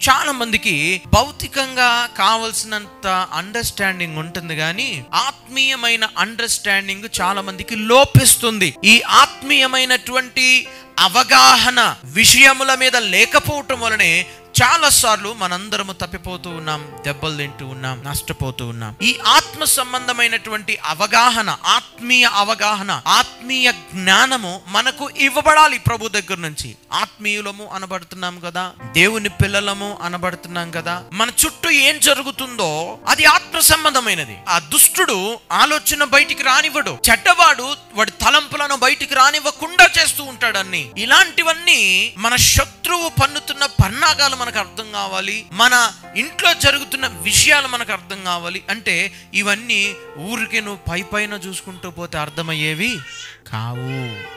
చాలా మందికి భౌతికంగా కావలసినంత అండర్స్టాండింగ్ ఉంటుంది కానీ ఆత్మీయమైన అండర్స్టాండింగ్ చాలా మందికి లోపిస్తుంది ఈ ఆత్మీయమైనటువంటి అవగాహన విషయముల మీద లేకపోవటం వలనే చాలా సార్లు మనందరము తప్పిపోతూ ఉన్నాం దెబ్బలు తింటూ ఉన్నాం నష్టపోతూ ఉన్నాం ఈ ఆత్మ సంబంధమైనటువంటి అవగాహన ఆత్మీయ అవగాహన ఆత్మీయ జ్ఞానము మనకు ఇవ్వబడాలి ప్రభు దగ్గర నుంచి ఆత్మీయులము అనబడుతున్నాం కదా దేవుని పిల్లలము అనబడుతున్నాం కదా మన చుట్టూ ఏం జరుగుతుందో అది ఆత్మ సంబంధమైనది ఆ దుష్టుడు ఆలోచన బయటికి రానివ్వడు చెడ్డవాడు వాడి తలంపులను బయటికి రానివ్వకుండా చేస్తూ ఉంటాడు అన్ని ఇలాంటివన్నీ మన శత్రువు పన్నుతున్న పన్నాగాలు మనకు అర్థం కావాలి మన ఇంట్లో జరుగుతున్న విషయాలు మనకు అర్థం కావాలి అంటే ఇవన్నీ ఊరికే నువ్వు పై పైన చూసుకుంటూ పోతే అర్థమయ్యేవి కావు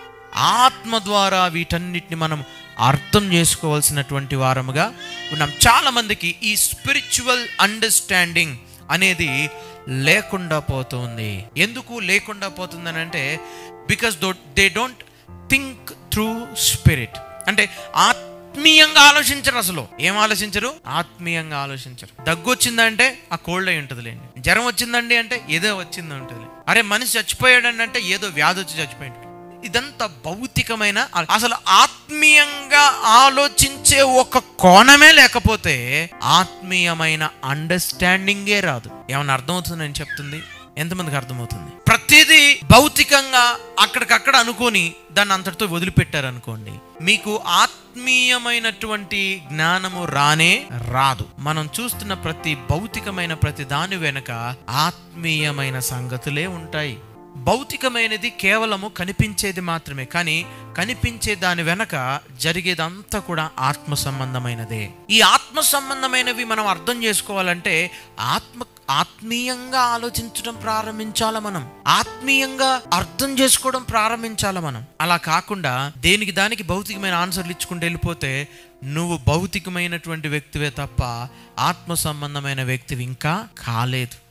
ఆత్మ ద్వారా వీటన్నిటిని మనం అర్థం చేసుకోవాల్సినటువంటి వారముగా ఉన్నాం చాలా మందికి ఈ స్పిరిచువల్ అండర్స్టాండింగ్ అనేది లేకుండా పోతుంది ఎందుకు లేకుండా పోతుందని అంటే because they don't think through spirit అంటే ఆత్మీయంగా ఆలోచించరు అసలు ఏం ఆలోచించరు ఆత్మీయంగా ఆలోచించరు దగ్గు వచ్చిందంటే ఆ కోల్డ్ అయి ఉంటుంది లేండి జ్వరం వచ్చిందండి అంటే ఏదో వచ్చింది ఉంటుంది అరే మనిషి చచ్చిపోయాడండి అంటే ఏదో వ్యాధి వచ్చి చచ్చిపోయాడు ఇదంతా భౌతికమైన అసలు ఆత్మీయంగా ఆలోచించే ఒక కోణమే లేకపోతే ఆత్మీయమైన అండర్స్టాండింగే రాదు ఏమన్నా అర్థమవుతుంది నేను చెప్తుంది ఎంతమందికి అర్థమవుతుంది ప్రతిదీ భౌతికంగా అక్కడికక్కడ అనుకొని దాన్ని అంతటితో వదిలిపెట్టారు అనుకోండి మీకు ఆత్మీయమైనటువంటి జ్ఞానము రానే రాదు మనం చూస్తున్న ప్రతి భౌతికమైన ప్రతి దాని వెనుక ఆత్మీయమైన సంగతులే ఉంటాయి భౌతికమైనది కేవలము కనిపించేది మాత్రమే కానీ కనిపించే దాని వెనక జరిగేదంతా కూడా ఆత్మ సంబంధమైనదే ఈ ఆత్మ సంబంధమైనవి మనం అర్థం చేసుకోవాలంటే ఆత్మ ఆత్మీయంగా ఆలోచించడం ప్రారంభించాల మనం ఆత్మీయంగా అర్థం చేసుకోవడం ప్రారంభించాల మనం అలా కాకుండా దేనికి దానికి భౌతికమైన ఆన్సర్లు ఇచ్చుకుంటూ వెళ్ళిపోతే నువ్వు భౌతికమైనటువంటి వ్యక్తివే తప్ప ఆత్మ సంబంధమైన వ్యక్తివి ఇంకా కాలేదు